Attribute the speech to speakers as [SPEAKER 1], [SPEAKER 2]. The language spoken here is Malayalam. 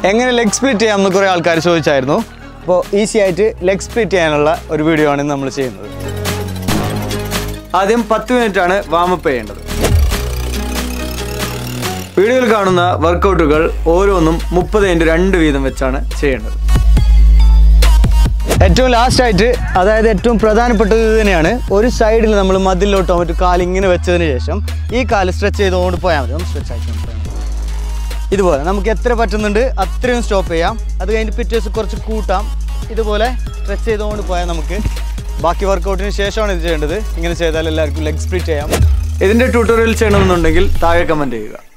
[SPEAKER 1] എങ്ങനെ ലെഗ് സ്പ്ലിറ്റ് ചെയ്യാമെന്ന് കുറേ ആൾക്കാർ ചോദിച്ചായിരുന്നു അപ്പോൾ ഈസി ആയിട്ട് ലെഗ് സ്പ്ലിറ്റ് ചെയ്യാനുള്ള ഒരു വീഡിയോ ആണ് ഇന്ന് നമ്മൾ ചെയ്യുന്നത് ആദ്യം പത്ത് മിനിറ്റ് ആണ് വാമപ്പ് ചെയ്യേണ്ടത് വീഡിയോയിൽ കാണുന്ന വർക്കൗട്ടുകൾ ഓരോന്നും മുപ്പത് ഇൻറ്റു രണ്ട് വീതം വെച്ചാണ് ചെയ്യേണ്ടത് ഏറ്റവും ലാസ്റ്റ് ആയിട്ട് അതായത് ഏറ്റവും പ്രധാനപ്പെട്ടത് ഇത് തന്നെയാണ് ഒരു സൈഡിൽ നമ്മൾ മതിലോട്ടോ മറ്റു കാലിങ്ങനെ വെച്ചതിന് ശേഷം ഈ കാല് സ്ട്രെച്ച് ചെയ്തുകൊണ്ട് പോയാൽ മതി ഒന്ന് സ്ട്രെച്ച് ആക്കി പോയാൽ മതി ഇതുപോലെ നമുക്ക് എത്ര പറ്റുന്നുണ്ട് അത്രയും സ്റ്റോപ്പ് ചെയ്യാം അത് കഴിഞ്ഞ് പിറ്റേ ദിവസം കുറച്ച് കൂട്ടാം ഇതുപോലെ സ്ട്രെച്ച് ചെയ്തുകൊണ്ട് പോയാൽ നമുക്ക് ബാക്കി വർക്കൗട്ടിന് ശേഷമാണ് ഇത് ചെയ്യേണ്ടത് ഇങ്ങനെ ചെയ്താൽ എല്ലാവർക്കും ലെഗ് സ്പ്ലിറ്റ് ചെയ്യാം ഇതിൻ്റെ ട്യൂട്ടോറിയൽ ചെയ്യണമെന്നുണ്ടെങ്കിൽ താഴെ കമൻറ്റ് ചെയ്യുക